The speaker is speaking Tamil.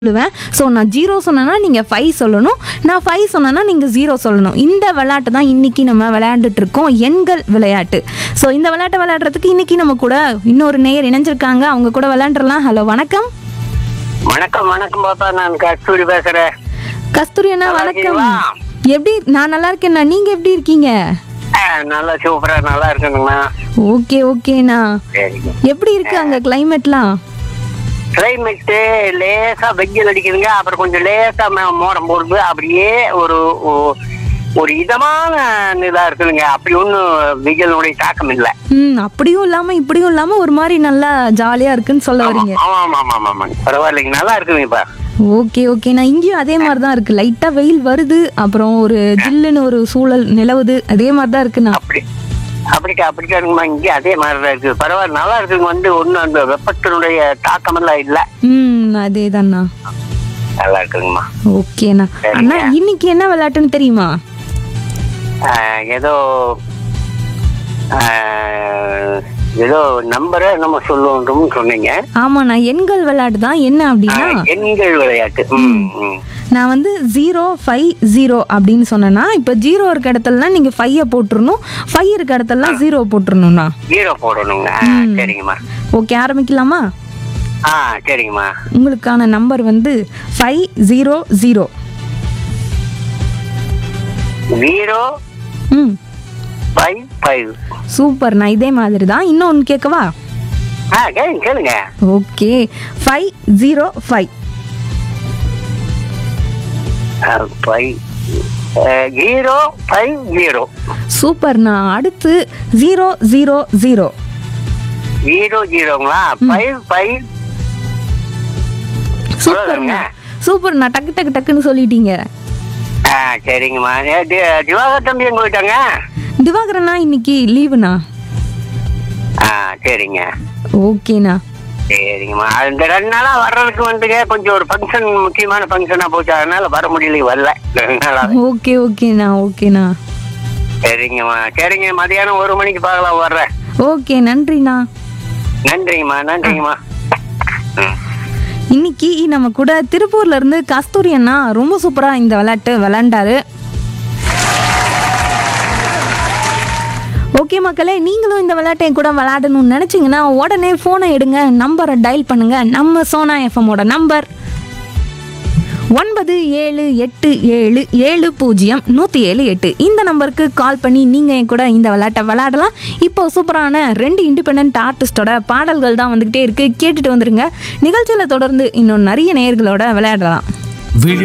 சொல்லுவேன் ஸோ நான் ஜீரோ சொன்னேன்னா நீங்கள் ஃபைவ் சொல்லணும் நான் ஃபைவ் சொன்னேன்னா நீங்கள் ஜீரோ சொல்லணும் இந்த விளையாட்டு தான் இன்னைக்கு நம்ம விளையாண்டுட்டு இருக்கோம் எண்கள் விளையாட்டு ஸோ இந்த விளையாட்டை விளையாடுறதுக்கு இன்னைக்கு நம்ம கூட இன்னொரு நேயர் இணைஞ்சிருக்காங்க அவங்க கூட விளையாண்டுறலாம் ஹலோ வணக்கம் வணக்கம் வணக்கம் பாப்பா நான் கஸ்தூரி பேசுறேன் கஸ்தூரி அண்ணா நல்லா வணக்கம் இருக்கீங்களா? எப்படி நான் நல்லா இருக்கேண்ணா நீங்கள் எப்படி இருக்கீங்க ஆ, நல்லா சூப்பரா நல்லா இருக்கணுங்கண்ணா ஓகே ஓகேண்ணா சரிங்க எப்படி இருக்கு அங்கே கிளைமேட்லாம் கிளைமேட்டு லேசா வெயில் அடிக்குதுங்க அப்புறம் கொஞ்சம் லேசா ம- மோடம் போடுது அப்படியே ஒரு ஒ- ஒரு இதமான இதா இருக்குதுங்க அப்படி ஒன்றும் வெயிலுடைய தாக்கம் இல்லை ம் அப்படியும் இல்லாமல் இப்படியும் இல்லாமல் ஒரு மாதிரி நல்லா ஜாலியாக இருக்குன்னு சொல்ல வரீங்க ஆமா ஆமா ஆமா ஆமாங்க பரவாயில்லைங்க நல்லா இருக்குதுங்க இப்ப ஓகே ஓகே நான் இங்கேயும் அதே மாதிரி தான் இருக்கு லைட்டா வெயில் வருது அப்புறம் ஒரு ஜில்லுன்னு ஒரு சூழல் நிலவுது அதே மாதிரி தான் இருக்குண்ணா அப்படி அப்படிக்கா அப்படிக்கா இருக்குமா இங்கே அதே மாதிரி தான் இருக்குது பரவாயில்ல நல்லா இருக்குங்க வந்து ஒன்றும் அந்த வெப்பத்தினுடைய தாக்கம் எல்லாம் இல்லை ம் அதே தான்ண்ணா நல்லா இருக்குங்கம்மா ஓகேண்ணா சரிங்க. அண்ணா இன்னைக்கு என்ன விளையாட்டுன்னு தெரியுமா ஆஹ் ஏதோ ஆஹ் ஏதோ நம்பரை நம்ம சொல்லுவோம்னு சொன்னீங்க ஆமாண்ணா எண்கள் விளையாட்டு தான் என்ன அப்படின்னா ஆஹ் எண்கள் விளையாட்டு ம், ம். நான் வந்து ஜீரோ ஃபைவ் ஜீரோ அப்படின்னு சொன்னேன்னா இப்போ ஜீரோ இருக்க இடத்துலலாம் நீங்கள் ஃபைவை போட்டுருணும் ஃபைவ் இருக்க இடத்துலலாம் ஜீரோ போட்டுருணும்ண்ணா ஜீரோ போடணுங்க ஆஹ் சரிங்கம்மா ஓகே ஆரம்பிக்கலாமா ஆ சரிங்கம்மா உங்களுக்கான நம்பர் வந்து ஃபைவ் ஜீரோ ஜீரோ ஜீரோ ம் ஃபைவ் ஃபைவ் சூப்பர்ண்ணா இதே மாதிரி தான் இன்னொன்று கேட்கவா ஆ கேளுங்க கேளுங்க okay five zero five five zero five zero சூப்பர்ண்ணா அடுத்து ஜீரோ ஜீரோ ஜீரோ ஜீரோ ஜீரோங்களா ஃபைவ் ஃபைவ் சூப்பர்ண்ணா சூப்பர்ண்ணா டக்கு டக்கு டக்குன்னு சொல்லிட்டீங்க ஆ சரிங்கம்மா ஏ, தி- திவாகர் தம்பி எங்க போயிட்டாங்க திவாகரண்ணா இன்னைக்கு லீவுண்ணா ஆ சரிங்க ஓகேண்ணா சரிங்கம்மா இந்த ரெண்டு நாளா வர்றதுக்கு வந்துங்க கொஞ்சம் ஒரு ஃபங்க்ஷன் முக்கியமான ஃபங்க்ஷனா போச்சு அதனால வர முடியல வரல ரெண்டு நாளா ஓகே ஓகேண்ணா ஓகேண்ணா சரிங்கம்மா சரிங்க மதியானம் ஒரு மணிக்கு பார்க்கலாம் வர்றேன் ஓகே நன்றிண்ணா நன்றிங்கம்மா நன்றிங்கம்மா ம் இன்னைக்கு நம்ம கூட திருப்பூர்ல இருந்து கஸ்தூரி அண்ணா ரொம்ப சூப்பரா இந்த விளையாட்டு விளையாண்டாரு ஓகே மக்களே நீங்களும் இந்த விளையாட்டை என் கூட விளையாடணும்னு நினச்சிங்கன்னா உடனே ஃபோனை எடுங்க நம்பரை டயல் பண்ணுங்க நம்ம சோனா எஃப்எம்மோட நம்பர் ஒன்பது ஏழு எட்டு ஏழு ஏழு பூஜ்ஜியம் நூற்றி ஏழு எட்டு இந்த நம்பருக்கு கால் பண்ணி நீங்கள் என் கூட இந்த விளையாட்டை விளையாடலாம் இப்போ சூப்பரான ரெண்டு இண்டிபெண்ட் ஆர்டிஸ்டோட பாடல்கள் தான் வந்துக்கிட்டே இருக்குது கேட்டுட்டு வந்துருங்க நிகழ்ச்சியில் தொடர்ந்து இன்னும் நிறைய நேயர்களோட விளையாடலாம் விழி